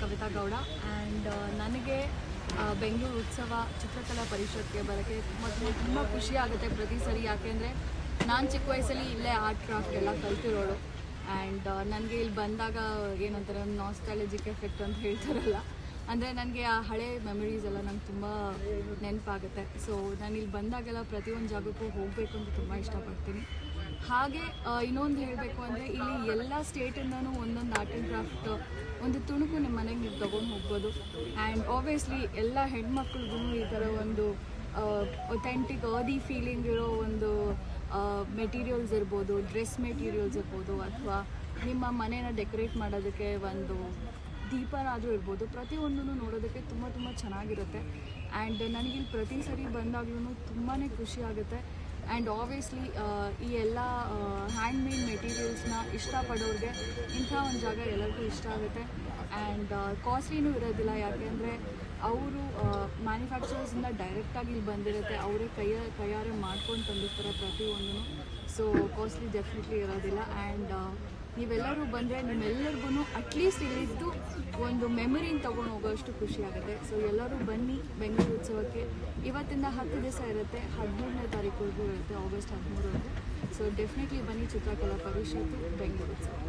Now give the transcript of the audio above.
Kavita Gowda and ನನಗೆ ಆ, ಬೆಂಗಳೂರು ಉತ್ಸವ ಚಿತ್ರಕಲಾ ಪರಿಷತ್ಗೆ ಬರೋಕ್ಕೆ ಮತ್ತು ತುಂಬ ಖುಷಿ ಆಗುತ್ತೆ ಪ್ರತಿ ಸರಿ ಯಾಕೆಂದರೆ ನಾನು ಚಿಕ್ಕ ವಯಸ್ಸಲ್ಲಿ ಇಲ್ಲೇ ಆರ್ಟ್ ಕ್ರಾಫ್ಟ್ ಎಲ್ಲ ಕಲ್ತಿರೋಳು ಆ್ಯಂಡ್ ನನಗೆ ಇಲ್ಲಿ ಬಂದಾಗ ಏನಂತಾರೆ ನಾಸ್ಟಾಲಜಿಕ್ ಎಫೆಕ್ಟ್ ಅಂತ ಹೇಳ್ತಾರಲ್ಲ ಅಂದರೆ ನನಗೆ ಆ ಹಳೆ ಮೆಮರೀಸ್ ಎಲ್ಲ ನಂಗೆ ತುಂಬ ನೆನಪಾಗುತ್ತೆ ಸೊ ನಾನು ಇಲ್ಲಿ ಬಂದಾಗೆಲ್ಲ ಪ್ರತಿಯೊಂದು ಜಾಗಕ್ಕೂ ಹೋಗಬೇಕು ಅಂತ ತುಂಬ ಇಷ್ಟಪಡ್ತೀನಿ ಹಾಗೆ ಇನ್ನೊಂದು ಹೇಳಬೇಕು ಅಂದರೆ ಇಲ್ಲಿ ಎಲ್ಲ ಸ್ಟೇಟಿಂದನೂ ಒಂದೊಂದು ಆರ್ಟ್ ಆ್ಯಂಡ್ ಕ್ರಾಫ್ಟ್ ಒಂದು ತುಣುಕು ನಿಮ್ಮ ಮನೆಗೆ ನೀವು ತೊಗೊಂಡು ಹೋಗ್ಬೋದು ಆ್ಯಂಡ್ ಆಬ್ವಿಯಸ್ಲಿ ಎಲ್ಲ ಹೆಣ್ಮಕ್ಳಿಗೂ ಈ ಥರ ಒಂದು ಒಥೆಂಟಿಕ್ ಅದಿ ಫೀಲಿಂಗ್ ಇರೋ ಒಂದು ಮೆಟೀರಿಯಲ್ಸ್ ಇರ್ಬೋದು ಡ್ರೆಸ್ ಮೆಟೀರಿಯಲ್ಸ್ ಇರ್ಬೋದು ಅಥವಾ ನಿಮ್ಮ ಮನೇನ ಡೆಕೋರೇಟ್ ಮಾಡೋದಕ್ಕೆ ಒಂದು ದೀಪನಾದರೂ ಇರ್ಬೋದು ಪ್ರತಿಯೊಂದನ್ನು ನೋಡೋದಕ್ಕೆ ತುಂಬ ತುಂಬ ಚೆನ್ನಾಗಿರುತ್ತೆ ಆ್ಯಂಡ್ ನನಗಿಲ್ಲಿ ಪ್ರತಿ ಸರಿ ಬಂದಾಗ್ಲೂ ತುಂಬಾ ಖುಷಿ ಆಗುತ್ತೆ ಆ್ಯಂಡ್ ಆಬ್ವಿಯಸ್ಲಿ ಈ ಎಲ್ಲ ಹ್ಯಾಂಡ್ಮೇಡ್ ಮೆಟೀರಿಯಲ್ಸ್ನ ಇಷ್ಟಪಡೋರಿಗೆ ಇಂಥ ಒಂದು ಜಾಗ ಎಲ್ಲರಿಗೂ ಇಷ್ಟ ಆಗುತ್ತೆ ಆ್ಯಂಡ್ ಕಾಸ್ಟ್ಲಿನೂ ಇರೋದಿಲ್ಲ ಯಾಕೆಂದರೆ ಅವರು ಮ್ಯಾನುಫ್ಯಾಕ್ಚರರ್ಸಿಂದ ಡೈರೆಕ್ಟಾಗಿ ಇಲ್ಲಿ ಬಂದಿರುತ್ತೆ ಅವರೇ ಕೈಯ ಕೈಯಾರೆ ಮಾಡ್ಕೊಂಡು ತಂದಿರ್ತಾರೆ ಪ್ರತಿಯೊಂದೂ ಸೊ ಕಾಸ್ಟ್ಲಿ ಡೆಫಿನೆಟ್ಲಿ ಇರೋದಿಲ್ಲ ಆ್ಯಂಡ್ ನೀವೆಲ್ಲರೂ ಬಂದರೆ ನಿಮ್ಮೆಲ್ಲರಿಗೂ ಅಟ್ಲೀಸ್ಟ್ ಇಲ್ಲಿದ್ದು ಒಂದು ಮೆಮರಿನ ತೊಗೊಂಡು ಹೋಗೋಷ್ಟು ಖುಷಿ ಆಗುತ್ತೆ ಸೊ ಎಲ್ಲರೂ ಬನ್ನಿ ಬೆಂಗಳೂರು ಉತ್ಸವಕ್ಕೆ ಇವತ್ತಿಂದ ಹತ್ತು ದಿವಸ ಇರುತ್ತೆ ಹದಿಮೂರನೇ ತಾರೀಕುವರೆಗೂ ಇರುತ್ತೆ ಆಗಸ್ಟ್ ಹದಿಮೂರವರೆಗೂ ಸೊ ಡೆಫಿನೆಟ್ಲಿ ಬನ್ನಿ ಚಿತ್ರಕಲಾ ಪರಿಷತ್ತು ಬೆಂಗಳೂರು ಉತ್ಸವ